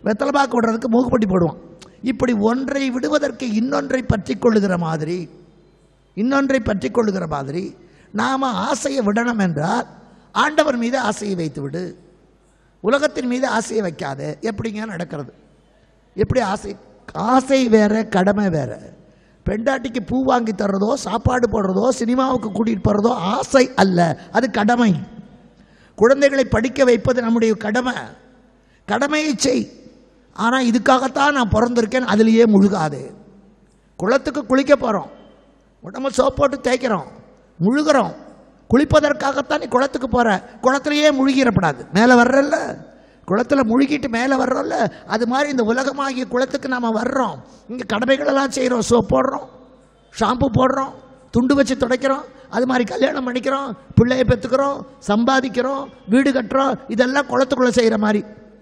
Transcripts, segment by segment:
வெத்தலை பாக்கு விடுறதுக்கு மூக்குப்பட்டி போடுவான் இப்படி ஒன்றை விடுவதற்கு இன்னொன்றை பற்றி கொள்ளுகிற மாதிரி இன்னொன்றை பற்றி கொள்ளுகிற மாதிரி நாம் ஆசையை விடணும் என்றால் ஆண்டவர் மீது ஆசையை வைத்து விடு உலகத்தின் மீது ஆசையை வைக்காது எப்படிங்க நடக்கிறது எப்படி ஆசை ஆசை வேற கடமை வேற பெண்டாட்டிக்கு பூ வாங்கி தர்றதோ சாப்பாடு போடுறதோ சினிமாவுக்கு கூட்டிகிட்டு போகிறதோ ஆசை அல்ல அது கடமை குழந்தைகளை படிக்க வைப்பது நம்முடைய கடமை கடமையை செய் ஆனால் இதுக்காகத்தான் நான் பிறந்திருக்கேன் அதுலேயே முழுகாது குளத்துக்கு குளிக்க போகிறோம் உடம்பு சோப் போட்டு தேய்க்கிறோம் முழுகிறோம் குளிப்பதற்காகத்தான் நீ குளத்துக்கு போகிற குளத்துலையே முழுகிடப்படாது மேலே வர்றல்ல குளத்தில் முழுகிட்டு மேலே வர்றோம்ல அது மாதிரி இந்த உலகமாகிய குளத்துக்கு நாம் வர்றோம் இங்கே கடமைகளெல்லாம் செய்கிறோம் சோப் போடுறோம் ஷாம்பு போடுறோம் துண்டு வச்சு துடைக்கிறோம் அது மாதிரி கல்யாணம் பண்ணிக்கிறோம் பிள்ளைய பெற்றுக்கிறோம் சம்பாதிக்கிறோம் வீடு கட்டுறோம் இதெல்லாம் குளத்துக்குள்ளே செய்கிற மாதிரி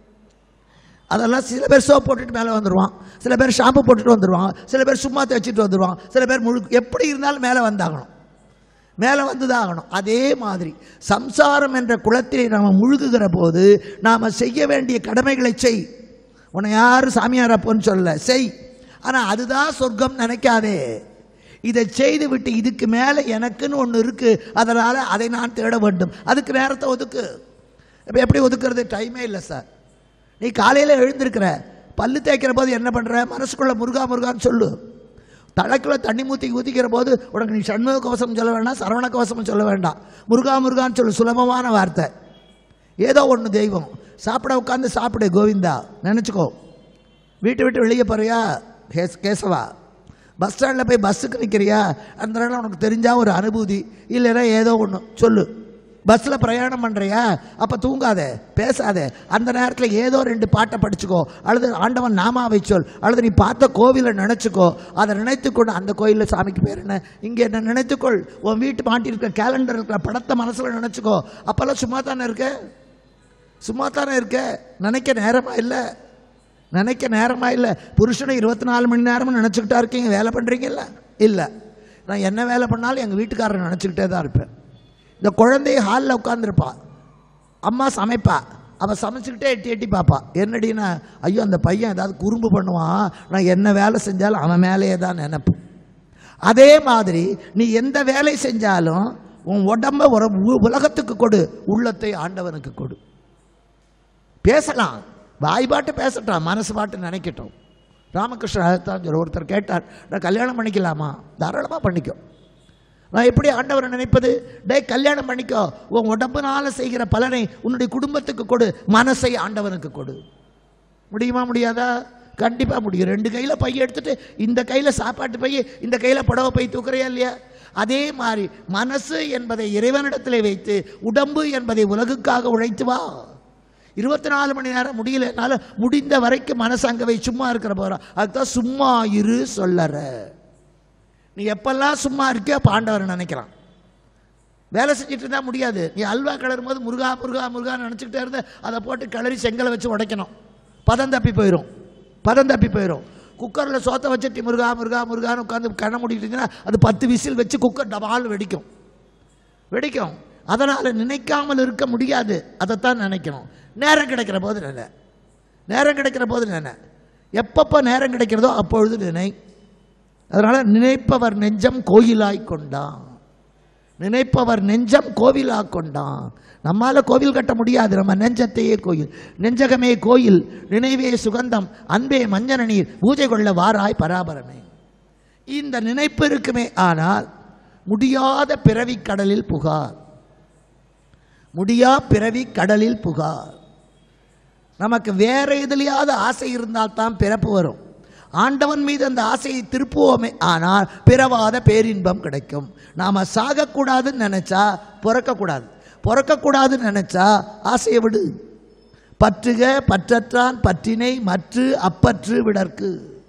அதெல்லாம் சில பேர் சோப் போட்டுட்டு மேலே வந்துடுவான் சில பேர் ஷாம்பு போட்டுட்டு வந்துடுவான் சில பேர் சும்மா தேய்ச்சிட்டு வந்துடுவான் சில பேர் முழு எப்படி இருந்தாலும் மேலே வந்தாகணும் மேலே வந்து தான் ஆகணும் அதே மாதிரி சம்சாரம் என்ற குளத்திலே நாம் முழுகுகிற போது நாம் செய்ய வேண்டிய கடமைகளை செய் உன்னை யாரும் சாமியார் அப்போன்னு சொல்லல செய் ஆனால் அதுதான் சொர்க்கம் நினைக்காதே இதை செய்து விட்டு இதுக்கு மேலே எனக்குன்னு ஒன்று இருக்குது அதனால் அதை நான் தேட வேண்டும் அதுக்கு நேரத்தை ஒதுக்கு இப்போ எப்படி ஒதுக்குறது டைமே இல்லை சார் நீ காலையில் எழுந்திருக்கிற பல்லு தேய்க்கிற போது என்ன பண்ணுற மனசுக்குள்ள முருகா முருகான்னு சொல்லு தலைக்குள்ள தண்ணி ஊற்றி ஊற்றிக்கிற போது உனக்கு நீ சண்முக கவசம் சொல்ல வேண்டாம் சரவண கவசம் சொல்ல வேண்டாம் முருகா முருகான்னு சொல்லு சுலபமான வார்த்தை ஏதோ ஒன்று தெய்வம் சாப்பிட உட்காந்து சாப்பிடு கோவிந்தா நினச்சிக்கோ வீட்டை விட்டு வெளியே போறியா கேஸ் கேசவா பஸ் ஸ்டாண்டில் போய் பஸ்ஸுக்கு நிற்கிறியா அந்த நேரம் உனக்கு தெரிஞ்சா ஒரு அனுபூதி இல்லைன்னா ஏதோ ஒன்று சொல்லு பஸ்ஸில் பிரயாணம் பண்ணுறியா அப்போ தூங்காதே பேசாதே அந்த நேரத்தில் ஏதோ ரெண்டு பாட்டை படிச்சுக்கோ அல்லது ஆண்டவன் நாமாவை சொல் அல்லது நீ பார்த்த கோவிலை நினச்சிக்கோ அதை நினைத்துக்கொண்டு அந்த கோயிலில் சாமிக்கு பேர் என்ன இங்கே என்ன நினைத்துக்கொள் உன் வீட்டு மாட்டியிருக்க கேலண்டர் இருக்கிற படத்தை மனசில் நினச்சிக்கோ அப்போல்லாம் சும்மா தானே இருக்க சும்மா தானே இருக்க நினைக்க நேரமா இல்லை நினைக்க நேரமா இல்லை புருஷனை இருபத்தி நாலு மணி நேரமும் நினச்சிக்கிட்டா இருக்கீங்க வேலை பண்ணுறீங்கல்ல இல்லை நான் என்ன வேலை பண்ணாலும் எங்கள் வீட்டுக்காரர் நினச்சிக்கிட்டே தான் இருப்பேன் இந்த குழந்தைய ஹாலில் உட்காந்துருப்பா அம்மா சமைப்பா அவள் சமைச்சுக்கிட்டே எட்டி எட்டி பார்ப்பா என்னடின்னா ஐயோ அந்த பையன் ஏதாவது குறும்பு பண்ணுவான் நான் என்ன வேலை செஞ்சாலும் அவன் மேலேயே தான் நினைப்பு அதே மாதிரி நீ எந்த வேலை செஞ்சாலும் உன் உடம்ப ஒரு உ- உலகத்துக்கு கொடு உள்ளத்தை ஆண்டவனுக்கு கொடு பேசலாம் வாய் பாட்டு பேசட்டும் மனசு பாட்டு நினைக்கட்டும் ராமகிருஷ்ணன் அதைத்தான் சொல்ல ஒருத்தர் கேட்டார் நான் கல்யாணம் பண்ணிக்கலாமா தாராளமாக பண்ணிக்கோ நான் எப்படி ஆண்டவரை நினைப்பது டேய் கல்யாணம் பண்ணிக்கோ உன் உடம்புனால செய்கிற பலனை உன்னுடைய குடும்பத்துக்கு கொடு மனசை ஆண்டவனுக்கு கொடு முடியுமா முடியாதா கண்டிப்பாக முடியும் ரெண்டு கையில் பை எடுத்துட்டு இந்த கையில் சாப்பாட்டு பை இந்த கையில் புடவை பை தூக்குறியா இல்லையா அதே மாதிரி மனசு என்பதை இறைவனிடத்திலே வைத்து உடம்பு என்பதை உலகுக்காக உழைத்து வா இருபத்தி நாலு மணி நேரம் முடியலனால முடிந்த வரைக்கும் மனசு அங்கே வை சும்மா இருக்கிற போகிறோம் அதுதான் சும்மா இரு சொல்லற நீ எப்பெல்லாம் சும்மா இருக்கியோ அப்ப ஆண்டவர் நினைக்கிறான் வேலை செஞ்சுட்டு இருந்தால் முடியாது நீ அல்வா கிளறும் போது முருகா முருகா முருகான்னு நினச்சிக்கிட்டே இருந்த அதை போட்டு கிளறி செங்கலை வச்சு உடைக்கணும் பதம் தப்பி போயிடும் பதம் தப்பி போயிடும் குக்கரில் சோத்தை வச்சுட்டு முருகா முருகா முருகான்னு உட்காந்து கண்ணை மூடிக்கிட்டீங்கன்னா அது பத்து விசில் வச்சு குக்கர் டபால் வெடிக்கும் வெடிக்கும் அதனால் நினைக்காமல் இருக்க முடியாது அதைத்தான் நினைக்கணும் நேரம் கிடைக்கிற போது நினை நேரம் கிடைக்கிற போது நினை எப்பப்போ நேரம் கிடைக்கிறதோ அப்பொழுது நினை அதனால் நினைப்பவர் நெஞ்சம் கோயிலாய் கொண்டான் நினைப்பவர் நெஞ்சம் கோவிலா கொண்டான் நம்மால கோவில் கட்ட முடியாது நம்ம நெஞ்சத்தையே கோயில் நெஞ்சகமே கோயில் நினைவே சுகந்தம் அன்பே மஞ்சன நீர் பூஜை கொள்ள வாராய் பராபரமே இந்த நினைப்பு இருக்குமே ஆனால் முடியாத பிறவி கடலில் புகார் முடியா பிறவி கடலில் புகார் நமக்கு வேற எதுலையாவது ஆசை இருந்தால் தான் பிறப்பு வரும் ஆண்டவன் மீது அந்த ஆசையை திருப்புவோமே ஆனால் பிறவாத பேரின்பம் கிடைக்கும் நாம் சாகக்கூடாதுன்னு நினச்சா பிறக்கக்கூடாது பிறக்கக்கூடாதுன்னு நினச்சா ஆசையை விடு பற்றுக பற்றற்றான் பற்றினை மற்று அப்பற்று விடற்கு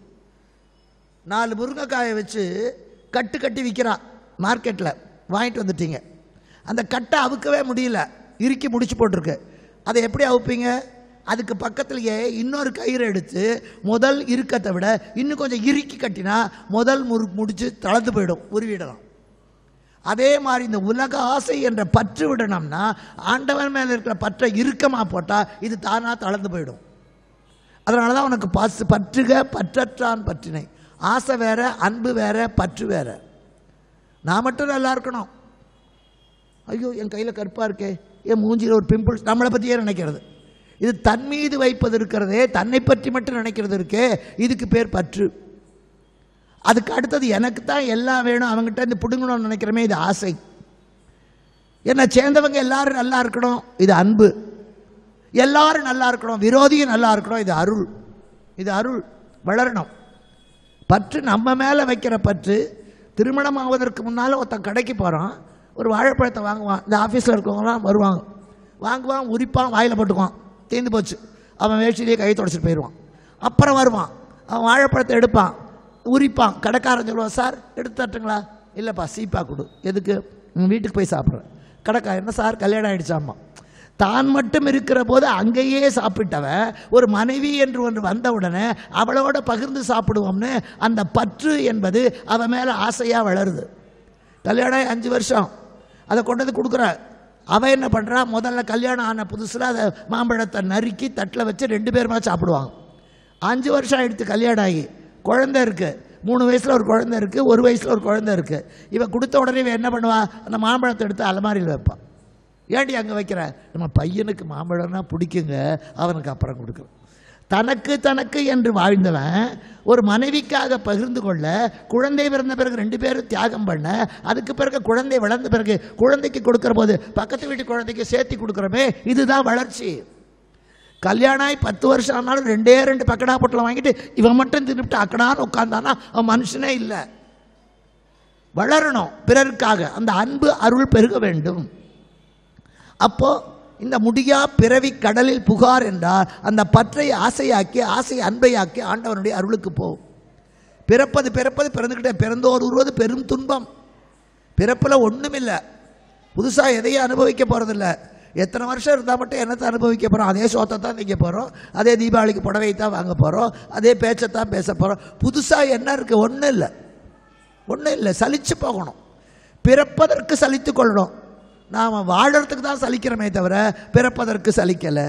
நாலு முருங்கைக்காயை வச்சு கட்டு கட்டி விற்கிறான் மார்க்கெட்டில் வாங்கிட்டு வந்துட்டீங்க அந்த கட்டை அவுக்கவே முடியல இறுக்கி முடிச்சு போட்டிருக்கு அதை எப்படி அவுப்பீங்க அதுக்கு பக்கத்துலேயே இன்னொரு கயிறு எடுத்து முதல் இறுக்கத்தை விட இன்னும் கொஞ்சம் இறுக்கி கட்டினா முதல் முறு முடிச்சு தளர்ந்து போயிடும் உருவிடலாம் அதே மாதிரி இந்த உலக ஆசை என்ற பற்று விடணும்னா ஆண்டவன் மேலே இருக்கிற பற்றை இறுக்கமாக போட்டால் இது தானாக தளர்ந்து போயிடும் அதனால தான் உனக்கு பாசு பற்றுக பற்றற்றான் பற்றினை ஆசை வேற அன்பு வேற பற்று வேற நான் மட்டும் நல்லா இருக்கணும் ஐயோ என் கையில் கருப்பாக இருக்கே என் மூஞ்சியில் ஒரு பிம்பிள்ஸ் நம்மளை பற்றியே நினைக்கிறது இது தன் மீது வைப்பது இருக்கிறதே தன்னை பற்றி மட்டும் நினைக்கிறது இருக்கே இதுக்கு பேர் பற்று அதுக்கு அடுத்தது எனக்கு தான் எல்லாம் வேணும் அவங்ககிட்ட இருந்து பிடுங்கணும்னு நினைக்கிறமே இது ஆசை என்னை சேர்ந்தவங்க எல்லாரும் நல்லா இருக்கணும் இது அன்பு எல்லாரும் நல்லா இருக்கணும் விரோதியும் நல்லா இருக்கணும் இது அருள் இது அருள் வளரணும் பற்று நம்ம மேலே வைக்கிற பற்று திருமணம் ஆவதற்கு முன்னால் ஒருத்தன் கடைக்கு போகிறான் ஒரு வாழைப்பழத்தை வாங்குவான் இந்த ஆஃபீஸில் இருக்கவங்களாம் வருவாங்க வாங்குவான் உரிப்பான் வாயில் போட்டுக்குவான் தீர்ந்து போச்சு அவன் வேஷ்டிலேயே கை தொடச்சிட்டு போயிடுவான் அப்புறம் வருவான் அவன் வாழைப்பழத்தை எடுப்பான் உரிப்பான் கடைக்காரன் சொல்லுவான் சார் எடுத்து தட்டுங்களா இல்லைப்பா சீப்பா கொடு எதுக்கு உங்கள் வீட்டுக்கு போய் சாப்பிட்றேன் கடைக்கா என்ன சார் கல்யாணம் ஆகிடுச்சாம்மா தான் மட்டும் இருக்கிற போது அங்கேயே சாப்பிட்டவன் ஒரு மனைவி என்று ஒன்று வந்த உடனே அவளோட பகிர்ந்து சாப்பிடுவோம்னு அந்த பற்று என்பது அவன் மேலே ஆசையாக வளருது கல்யாணம் ஆகி அஞ்சு வருஷம் அதை கொண்டு வந்து கொடுக்குற அவன் என்ன பண்ணுறா முதல்ல கல்யாணம் ஆன புதுசில் அதை மாம்பழத்தை நறுக்கி தட்டில் வச்சு ரெண்டு பேருமா சாப்பிடுவாங்க அஞ்சு வருஷம் ஆயிடுத்து கல்யாணம் ஆகி குழந்தை இருக்குது மூணு வயசில் ஒரு குழந்தை இருக்குது ஒரு வயசில் ஒரு குழந்தை இருக்குது இவன் கொடுத்த உடனே இவன் என்ன பண்ணுவா அந்த மாம்பழத்தை எடுத்து அலமாரியில் வைப்பான் ஏன்டி அங்கே வைக்கிற நம்ம பையனுக்கு மாம்பழம்னா பிடிக்குங்க அவனுக்கு அப்புறம் கொடுக்குறோம் தனக்கு தனக்கு என்று வாழ்ந்தவன் ஒரு மனைவிக்காக பகிர்ந்து கொள்ள குழந்தை பிறந்த பிறகு ரெண்டு பேரும் தியாகம் பண்ண அதுக்கு பிறகு குழந்தை வளர்ந்த பிறகு குழந்தைக்கு கொடுக்கிற போது பக்கத்து வீட்டு குழந்தைக்கு சேர்த்தி கொடுக்குறோமே இதுதான் வளர்ச்சி கல்யாணம் ஆகி பத்து வருஷம் ஆனாலும் ரெண்டே ரெண்டு பக்கடா பொட்டலம் வாங்கிட்டு இவன் மட்டும் தின்னுட்டு அக்கடான்னு உட்காந்தானா அவன் மனுஷனே இல்லை வளரணும் பிறருக்காக அந்த அன்பு அருள் பெருக வேண்டும் அப்போ இந்த முடியா பிறவி கடலில் புகார் என்றால் அந்த பற்றை ஆசையாக்கி ஆசை அன்பையாக்கி ஆண்டவனுடைய அருளுக்கு போகும் பிறப்பது பிறப்பது பிறந்துக்கிட்டே பிறந்தோர் உருவது பெரும் துன்பம் பிறப்பில் ஒன்றும் இல்லை புதுசாக எதையும் அனுபவிக்க போகிறதில்ல எத்தனை வருஷம் இருந்தால் மட்டும் என்னத்தை அனுபவிக்க போகிறோம் அதே சோத்தை தான் திங்க போகிறோம் அதே தீபாவளிக்கு புடவை தான் வாங்க போகிறோம் அதே பேச்சை தான் பேச போகிறோம் புதுசாக என்ன இருக்குது ஒன்றும் இல்லை ஒன்றும் இல்லை சலிச்சு போகணும் பிறப்பதற்கு சலித்து கொள்ளணும் நாம் வாழறதுக்கு தான் சலிக்கிறோமே தவிர பிறப்பதற்கு சலிக்கலை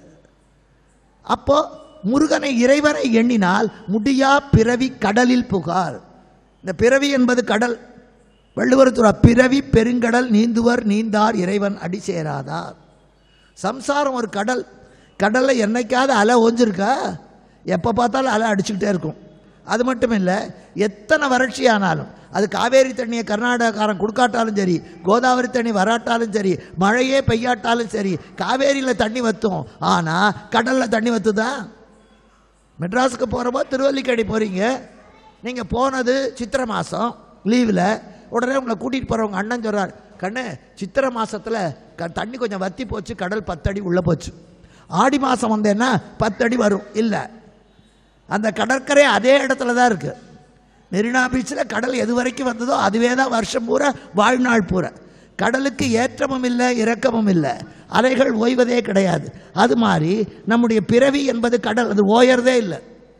அப்போ முருகனை இறைவனை எண்ணினால் முடியா பிறவி கடலில் புகார் இந்த பிறவி என்பது கடல் வள்ளுவரத்துற பிறவி பெருங்கடல் நீந்துவர் நீந்தார் இறைவன் அடி சேராதார் சம்சாரம் ஒரு கடல் கடலில் என்னைக்காவது அலை ஓஞ்சிருக்கா எப்போ பார்த்தாலும் அலை அடிச்சுக்கிட்டே இருக்கும் அது மட்டும் இல்லை எத்தனை வறட்சி ஆனாலும் அது காவேரி தண்ணியை கர்நாடகாரன் கொடுக்காட்டாலும் சரி கோதாவரி தண்ணி வராட்டாலும் சரி மழையே பெய்யாட்டாலும் சரி காவேரியில் தண்ணி வத்தும் ஆனால் கடலில் தண்ணி வத்துதா மெட்ராஸுக்கு போகிறப்போ திருவல்லிக்கேணி போகிறீங்க நீங்கள் போனது சித்திரை மாதம் லீவில் உடனே உங்களை கூட்டிகிட்டு போகிறவங்க அண்ணன் சொல்கிறார் கண்ணு சித்திரை மாதத்தில் க தண்ணி கொஞ்சம் வத்தி போச்சு கடல் பத்தடி உள்ளே போச்சு ஆடி மாதம் வந்தேன்னா பத்தடி வரும் இல்லை அந்த கடற்கரை அதே இடத்துல தான் இருக்குது மெரினா பீச்சில் கடல் எது வரைக்கும் வந்ததோ அதுவே தான் வருஷம் பூரா வாழ்நாள் பூரா கடலுக்கு ஏற்றமும் இல்லை இறக்கமும் இல்லை அலைகள் ஓய்வதே கிடையாது அது மாதிரி நம்முடைய பிறவி என்பது கடல் அது ஓயறதே இல்லை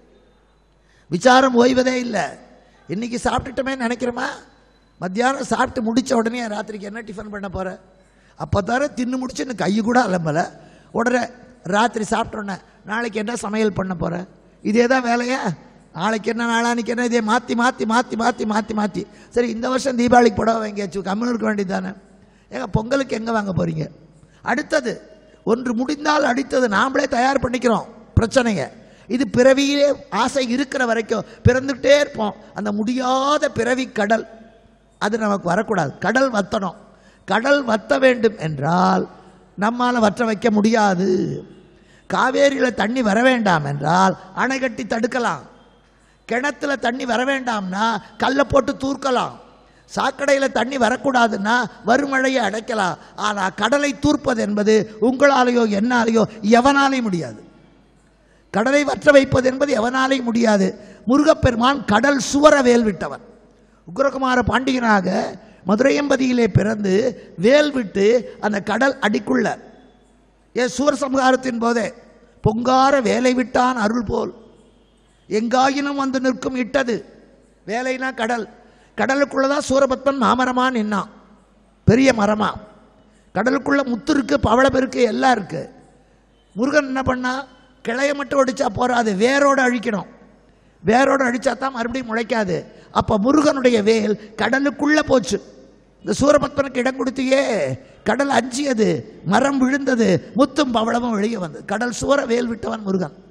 விசாரம் ஓய்வதே இல்லை இன்னைக்கு சாப்பிட்டுட்டோமே நினைக்கிறோமா மத்தியானம் சாப்பிட்டு முடிச்ச உடனே ராத்திரிக்கு என்ன டிஃபன் பண்ண போற அப்போ தர தின்னு முடிச்சு இன்னும் கை கூட அலம்பலை உடனே ராத்திரி சாப்பிட்டோன்னே நாளைக்கு என்ன சமையல் பண்ண போற இதே தான் வேலையா நாளைக்கு என்ன நாளானிக்கு என்ன இதே மாற்றி மாற்றி மாற்றி மாற்றி மாற்றி மாற்றி சரி இந்த வருஷம் தீபாவளிக்கு புடவை எங்கேயாச்சும் கம்மல் இருக்க வேண்டியது தானே ஏங்க பொங்கலுக்கு எங்கே வாங்க போகிறீங்க அடுத்தது ஒன்று முடிந்தால் அடுத்தது நாமளே தயார் பண்ணிக்கிறோம் பிரச்சனைங்க இது பிறவியிலே ஆசை இருக்கிற வரைக்கும் பிறந்துகிட்டே இருப்போம் அந்த முடியாத பிறவி கடல் அது நமக்கு வரக்கூடாது கடல் வத்தணும் கடல் வத்த வேண்டும் என்றால் நம்மால் வற்ற வைக்க முடியாது காவேரியில் தண்ணி வர வேண்டாம் என்றால் அணை கட்டி தடுக்கலாம் கிணத்துல தண்ணி வர வேண்டாம்னா கல்லை போட்டு தூர்க்கலாம் சாக்கடையில் தண்ணி வரக்கூடாதுன்னா வறுமழையை அடைக்கலாம் ஆனால் கடலை தூர்ப்பது என்பது உங்களாலேயோ என்னாலேயோ எவனாலையும் முடியாது கடலை வற்ற வைப்பது என்பது எவனாலையும் முடியாது முருகப்பெருமான் கடல் சுவர வேல் விட்டவன் உக்ரகுமார பாண்டியனாக மதுரையம்பதியிலே பிறந்து வேல் விட்டு அந்த கடல் அடிக்குள்ள ஏ சூர சம்ஹாரத்தின் போதே பொங்கார வேலை விட்டான் அருள் போல் எங்காயினும் வந்து நிற்கும் இட்டது வேலைனா கடல் கடலுக்குள்ள தான் சூரபத்மன் மாமரமா நின்னான் பெரிய மரமா கடலுக்குள்ள முத்து இருக்கு பவளம் இருக்கு எல்லாம் இருக்கு முருகன் என்ன பண்ணா கிளைய மட்டும் ஒடிச்சா போறாது வேரோட அழிக்கணும் வேரோட அழிச்சா தான் மறுபடியும் முளைக்காது அப்போ முருகனுடைய வேல் கடலுக்குள்ள போச்சு இந்த சூரபத்மனுக்கு இடம் கொடுத்தியே கடல் அஞ்சியது மரம் விழுந்தது முத்தும் பவளமும் வெளியே வந்தது கடல் சூற வேல் விட்டவன் முருகன்